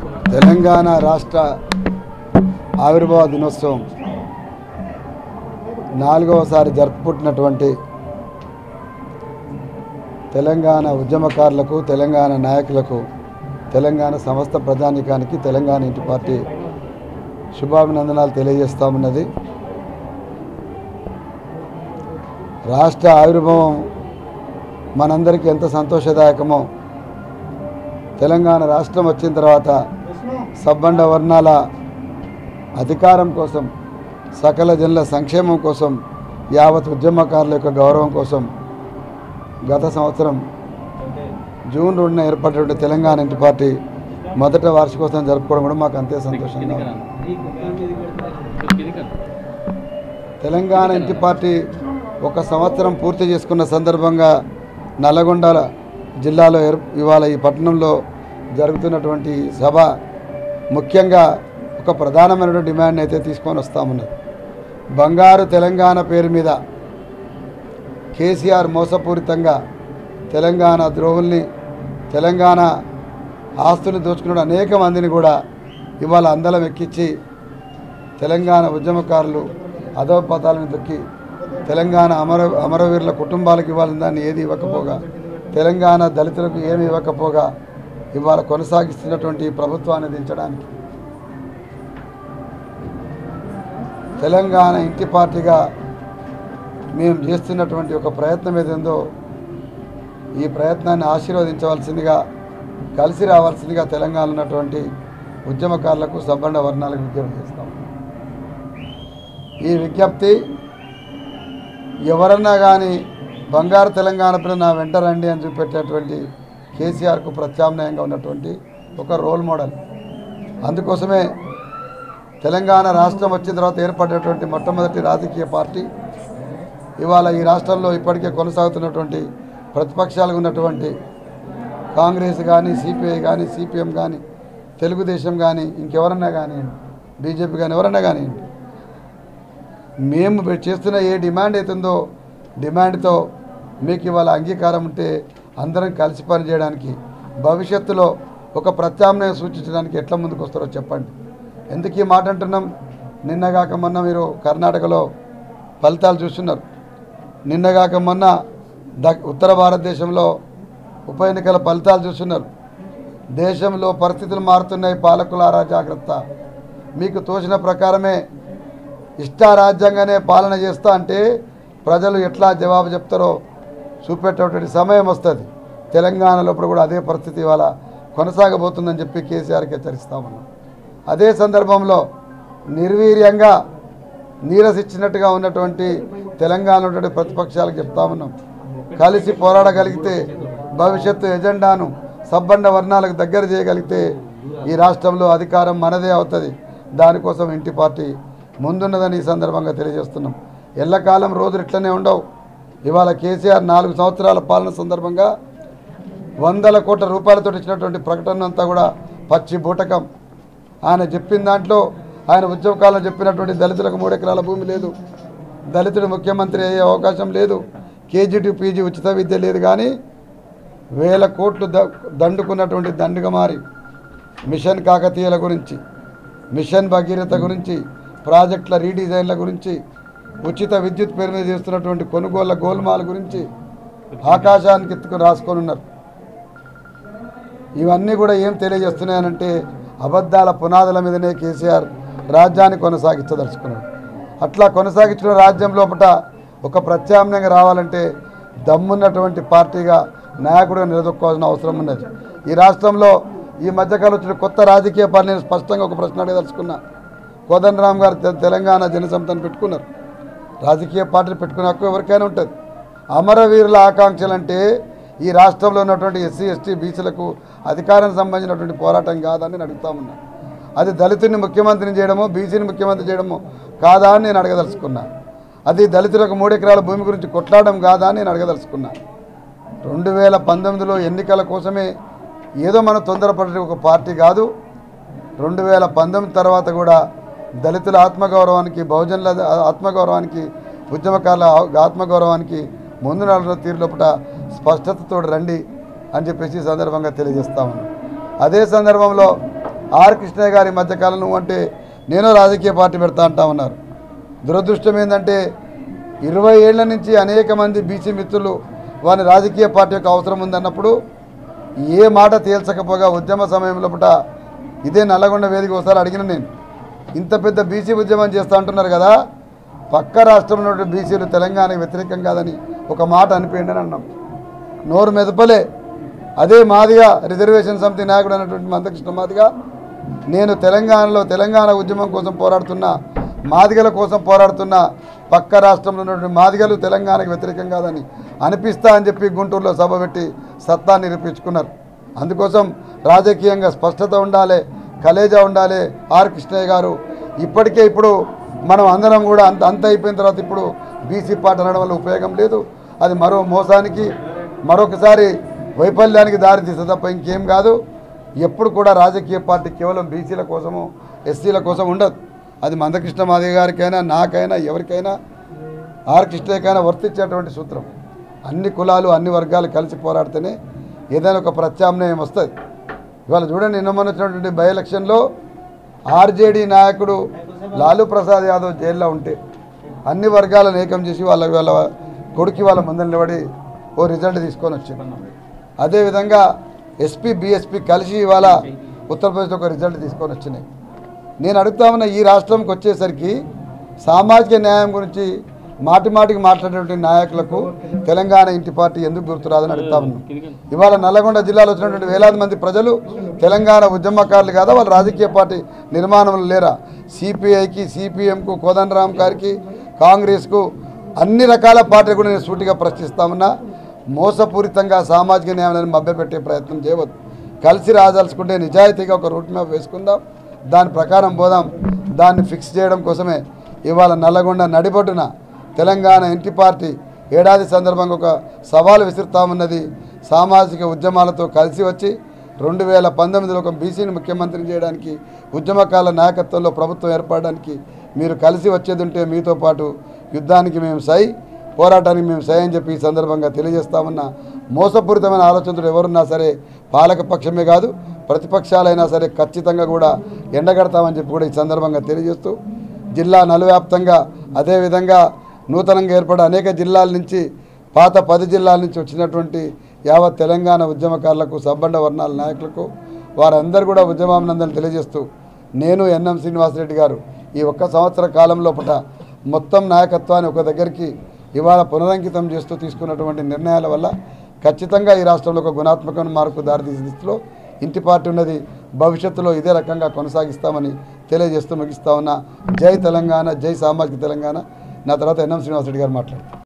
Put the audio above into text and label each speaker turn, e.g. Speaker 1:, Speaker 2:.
Speaker 1: తెలంగాణ రాష్ట్ర ఆవిర్భావ దినోత్సవం నాలుగవసారి జరుపుకుంటున్నటువంటి తెలంగాణ ఉద్యమకారులకు తెలంగాణ నాయకులకు తెలంగాణ సమస్త ప్రజానికానికి తెలంగాణ ఇంటి పార్టీ శుభాభినందనాలు తెలియజేస్తామన్నది రాష్ట్ర ఆవిర్భావం మనందరికీ ఎంత సంతోషదాయకమో తెలంగాణ రాష్ట్రం వచ్చిన తర్వాత సబ్బండ వర్ణాల అధికారం కోసం సకల జనుల సంక్షేమం కోసం యావత్ ఉద్యమకారుల యొక్క గౌరవం కోసం గత సంవత్సరం జూన్ రెండున ఏర్పడినటువంటి తెలంగాణ ఇంటి పార్టీ మొదట వార్షికోత్సవం జరుపుకోవడం కూడా మాకు అంతే సంతోషంగా ఉంది తెలంగాణ ఇంటి పార్టీ ఒక సంవత్సరం పూర్తి చేసుకున్న సందర్భంగా నల్లగొండ జిల్లాలో ఏర్- ఇవాళ ఈ పట్టణంలో జరుగుతున్నటువంటి సభ ముఖ్యంగా ఒక ప్రధానమైనటువంటి డిమాండ్ అయితే తీసుకొని వస్తామన్నది బంగారు తెలంగాణ పేరు మీద కేసీఆర్ మోసపూరితంగా తెలంగాణ ద్రోహుల్ని తెలంగాణ ఆస్తులు దోచుకున్న అనేక మందిని కూడా ఇవాళ అందలం ఎక్కించి తెలంగాణ ఉద్యమకారులు అధోపతాలను దొక్కి తెలంగాణ అమర అమరవీరుల కుటుంబాలకు ఇవ్వాలని దాన్ని ఏది ఇవ్వకపోగా తెలంగాణ దళితులకు ఏమి ఇవ్వకపోగా ఇవాళ కొనసాగిస్తున్నటువంటి ఈ ప్రభుత్వాన్ని దించడానికి తెలంగాణ ఇంటి పార్టీగా మేము చేస్తున్నటువంటి ఒక ప్రయత్నం ఏదేందో ఈ ప్రయత్నాన్ని ఆశీర్వదించవలసిందిగా కలిసి రావాల్సిందిగా తెలంగాణ ఉన్నటువంటి ఉద్యమకారులకు సబ్బండ వర్ణాలకు విజ్ఞప్తి చేస్తాం ఈ విజ్ఞప్తి ఎవరన్నా కానీ బంగారు తెలంగాణ పైన నా వెంట రండి అని చూపెట్టేటువంటి కేసీఆర్కు ప్రత్యామ్నాయంగా ఉన్నటువంటి ఒక రోల్ మోడల్ అందుకోసమే తెలంగాణ రాష్ట్రం వచ్చిన తర్వాత ఏర్పడినటువంటి మొట్టమొదటి రాజకీయ పార్టీ ఇవాళ ఈ రాష్ట్రంలో ఇప్పటికే కొనసాగుతున్నటువంటి ప్రతిపక్షాలుగా ఉన్నటువంటి కాంగ్రెస్ కానీ సిపిఐ కానీ సిపిఎం కానీ తెలుగుదేశం కానీ ఇంకెవరన్నా కానివ్వండి బీజేపీ కానీ ఎవరన్నా కానివ్వండి మేము పె- చేస్తున్న ఏ డిమాండ్ అవుతుందో డిమాండ్తో మీకు ఇవాళ అంగీకారం ఉంటే అందరం కలిసి పనిచేయడానికి భవిష్యత్తులో ఒక ప్రత్యామ్నాయం సూచించడానికి ఎట్లా ముందుకు వస్తారో చెప్పండి ఎందుకు ఈ మాట అంటున్నాం నిన్నగాక మొన్న మీరు కర్ణాటకలో ఫలితాలు చూస్తున్నారు నిన్నగాక మొన్న ద ఉత్తర భారతదేశంలో ఉప ఎన్నికల ఫలితాలు చూస్తున్నారు దేశంలో పరిస్థితులు మారుతున్నాయి పాలకులారా జాగ్రత్త మీకు తోచిన ప్రకారమే ఇష్టారాజ్యంగానే పాలన చేస్తా అంటే ప్రజలు ఎట్లా జవాబు చెప్తారో చూపెట్టేటువంటి సమయం వస్తుంది తెలంగాణలో ఇప్పుడు కూడా అదే పరిస్థితి ఇవాళ కొనసాగబోతుందని చెప్పి కేసీఆర్కి హెచ్చరిస్తా ఉన్నాం అదే సందర్భంలో నిర్వీర్యంగా నీరసిచ్చినట్టుగా ఉన్నటువంటి తెలంగాణ ఉన్నటువంటి ప్రతిపక్షాలకు చెప్తా ఉన్నాం కలిసి పోరాడగలిగితే భవిష్యత్తు ఎజెండాను సబ్బండ వర్ణాలకు దగ్గర చేయగలిగితే ఈ రాష్ట్రంలో అధికారం మనదే అవుతుంది దానికోసం ఇంటి పార్టీ ముందున్నదని ఈ సందర్భంగా తెలియజేస్తున్నాం ఎల్లకాలం రోజులు ఇట్లనే ఉండవు ఇవాళ కేసీఆర్ నాలుగు సంవత్సరాల పాలన సందర్భంగా వందల కోట్ల రూపాయలతో ఇచ్చినటువంటి ప్రకటన అంతా కూడా పచ్చి బూటకం ఆయన చెప్పిన దాంట్లో ఆయన ఉద్యమకాలం చెప్పినటువంటి దళితులకు మూడు ఎకరాల భూమి లేదు దళితుడు ముఖ్యమంత్రి అయ్యే అవకాశం లేదు కేజీ టు పీజీ ఉచిత విద్య లేదు కానీ వేల కోట్లు ద దండుకున్నటువంటి దండుగమారి మిషన్ కాకతీయుల గురించి మిషన్ భగీరథ గురించి ప్రాజెక్టుల రీడిజైన్ల గురించి ఉచిత విద్యుత్ పేరు మీద చేస్తున్నటువంటి కొనుగోళ్ల గోల్మాల గురించి ఆకాశానికి ఎత్తుకుని రాసుకొని ఉన్నారు ఇవన్నీ కూడా ఏం తెలియజేస్తున్నాయనంటే అబద్ధాల పునాదుల మీదనే కేసీఆర్ రాజ్యాన్ని కొనసాగించదలుచుకున్నాడు అట్లా కొనసాగించిన రాజ్యం లోపల ఒక ప్రత్యామ్నాయంగా రావాలంటే దమ్మున్నటువంటి పార్టీగా నాయకుడిగా నిలదొక్కోవాల్సిన అవసరం ఉన్నది ఈ రాష్ట్రంలో ఈ మధ్యకాలం వచ్చిన కొత్త రాజకీయ పార్టీ నేను స్పష్టంగా ఒక ప్రశ్న అడగదలుచుకున్నా కోదండరామ్ గారు తె- తెలంగాణ జనసమితిని పెట్టుకున్నారు రాజకీయ పార్టీలు పెట్టుకునే హక్కు ఎవరికైనా ఉంటుంది అమరవీరుల ఆకాంక్షలు అంటే ఈ రాష్ట్రంలో ఉన్నటువంటి ఎస్సీ ఎస్టీ బీసీలకు అధికారం సంబంధించినటువంటి పోరాటం కాదని నేను అడుగుతా ఉన్నా అది దళితుడిని ముఖ్యమంత్రిని చేయడమో బీసీని ముఖ్యమంత్రి చేయడమో కాదా అని నేను అడగదలుచుకున్నా అది దళితులకు మూడు ఎకరాల భూమి గురించి కొట్లాడడం కాదా అని నేను అడగదలుచుకున్నా రెండు వేల పంతొమ్మిదిలో ఎన్నికల కోసమే ఏదో మనం తొందరపడే ఒక పార్టీ కాదు రెండు వేల పంతొమ్మిది తర్వాత కూడా దళితుల ఆత్మగౌరవానికి బహుజనుల ఆత్మగౌరవానికి ఉద్యమకారుల ఆత్మగౌరవానికి ముందు నడున్న తీరు లోపల స్పష్టతతో రండి అని చెప్పేసి ఈ సందర్భంగా తెలియజేస్తా ఉన్నాం అదే సందర్భంలో ఆర్ కృష్ణయ్య గారి మధ్యకాలం నువ్వు అంటే నేను రాజకీయ పార్టీ పెడతా అంటా ఉన్నారు దురదృష్టం ఏంటంటే ఇరవై ఏళ్ల నుంచి అనేక మంది బీసీ మిత్రులు వారి రాజకీయ పార్టీ యొక్క అవసరం ఉందన్నప్పుడు ఏ మాట తేల్చకపోగా ఉద్యమ సమయంలో పుట ఇదే నల్లగొండ వేదిక ఒకసారి అడిగిన నేను ఇంత పెద్ద బీసీ ఉద్యమం చేస్తా అంటున్నారు కదా పక్క రాష్ట్రంలో ఉన్న బీసీలు తెలంగాణకు వ్యతిరేకం కాదని ఒక మాట అనిపోయింది అని అన్నాం నోరు మెదపలే అదే మాదిగా రిజర్వేషన్ సమితి నాయకుడు అయినటువంటి మందకృష్ణ మాదిగా నేను తెలంగాణలో తెలంగాణ ఉద్యమం కోసం పోరాడుతున్న మాదిగల కోసం పోరాడుతున్న పక్క రాష్ట్రంలో ఉన్నటువంటి మాదిగలు తెలంగాణకు వ్యతిరేకం కాదని అనిపిస్తా అని చెప్పి గుంటూరులో సభ పెట్టి సత్తా నిరూపించుకున్నారు అందుకోసం రాజకీయంగా స్పష్టత ఉండాలి కలేజా ఉండాలి ఆర్ కృష్ణయ్య గారు ఇప్పటికే ఇప్పుడు మనం అందరం కూడా అంత అంత అయిపోయిన తర్వాత ఇప్పుడు బీసీ పార్టీ అనడం వల్ల ఉపయోగం లేదు అది మరో మోసానికి మరొకసారి వైఫల్యానికి దారి తీస్తుంది తప్ప ఇంకేం కాదు ఎప్పుడు కూడా రాజకీయ పార్టీ కేవలం బీసీల కోసము ఎస్సీల కోసం ఉండదు అది మందకృష్ణ మాదిగ గారికైనా నాకైనా ఎవరికైనా ఆర్ కృష్ణయ్యకైనా వర్తించేటువంటి సూత్రం అన్ని కులాలు అన్ని వర్గాలు కలిసి పోరాడితేనే ఏదైనా ఒక ప్రత్యామ్నాయం వస్తుంది ఇవాళ చూడండి నిన్న మొన్న వచ్చినటువంటి బై ఎలక్షన్లో ఆర్జేడీ నాయకుడు లాలూ ప్రసాద్ యాదవ్ జైల్లో ఉంటే అన్ని వర్గాలను ఏకం చేసి వాళ్ళ వాళ్ళ కొడుకు వాళ్ళ ముందర నిలబడి ఓ రిజల్ట్ తీసుకొని వచ్చింది అదేవిధంగా ఎస్పీ బీఎస్పీ కలిసి ఇవాళ ఉత్తరప్రదేశ్లో ఒక రిజల్ట్ తీసుకొని వచ్చినాయి నేను అడుగుతా ఉన్న ఈ రాష్ట్రంకి వచ్చేసరికి సామాజిక న్యాయం గురించి మాటి మాటికి మాట్లాడేటువంటి నాయకులకు తెలంగాణ ఇంటి పార్టీ ఎందుకు గుర్తురాదని అడుగుతా ఉన్నాం ఇవాళ నల్లగొండ జిల్లాలో వచ్చినటువంటి వేలాది మంది ప్రజలు తెలంగాణ ఉద్యమకారులు కాదా వాళ్ళ రాజకీయ పార్టీ నిర్మాణంలో లేరా సిపిఐకి సిపిఎంకు కోదండరామ్ గారికి కాంగ్రెస్కు అన్ని రకాల పార్టీలు కూడా నేను సూటిగా ప్రశ్నిస్తామన్నా మోసపూరితంగా సామాజిక న్యాయాన్ని మభ్యపెట్టే ప్రయత్నం చేయవద్దు కలిసి రాదాల్చుకుంటే నిజాయితీగా ఒక రూట్ మ్యాప్ వేసుకుందాం దాని ప్రకారం పోదాం దాన్ని ఫిక్స్ చేయడం కోసమే ఇవాళ నల్లగొండ నడిబొడ్డున తెలంగాణ ఇంటి పార్టీ ఏడాది సందర్భంగా ఒక సవాలు విసురుతామన్నది సామాజిక ఉద్యమాలతో కలిసి వచ్చి రెండు వేల పంతొమ్మిదిలో ఒక బీసీని ముఖ్యమంత్రిని చేయడానికి ఉద్యమకాల నాయకత్వంలో ప్రభుత్వం ఏర్పడడానికి మీరు కలిసి వచ్చేది ఉంటే మీతో పాటు యుద్ధానికి మేము సై పోరాటానికి మేము సై అని చెప్పి ఈ సందర్భంగా తెలియజేస్తామన్న మోసపూరితమైన ఆలోచనలు ఎవరున్నా సరే పాలక పక్షమే కాదు ప్రతిపక్షాలైనా సరే ఖచ్చితంగా కూడా ఎండగడతామని చెప్పి కూడా ఈ సందర్భంగా తెలియజేస్తూ జిల్లా నలువ్యాప్తంగా అదేవిధంగా నూతనంగా ఏర్పడే అనేక జిల్లాల నుంచి పాత పది జిల్లాల నుంచి వచ్చినటువంటి యావత్ తెలంగాణ ఉద్యమకారులకు సబ్బండ వర్ణాల నాయకులకు వారందరూ కూడా ఉద్యమానందని తెలియజేస్తూ నేను ఎన్ఎం శ్రీనివాసరెడ్డి గారు ఈ ఒక్క సంవత్సర కాలం లోపల మొత్తం నాయకత్వాన్ని ఒక దగ్గరికి ఇవాళ పునరంకితం చేస్తూ తీసుకున్నటువంటి నిర్ణయాల వల్ల ఖచ్చితంగా ఈ రాష్ట్రంలో ఒక గుణాత్మకమైన మార్పు దారితీసే దిశలో ఇంటి పార్టీ ఉన్నది భవిష్యత్తులో ఇదే రకంగా కొనసాగిస్తామని తెలియజేస్తూ ముగిస్తా ఉన్నా జై తెలంగాణ జై సామాజిక తెలంగాణ నా తర్వాత ఎన్ఎం శ్రీనివాసరెడ్డి గారు మాట్లాడారు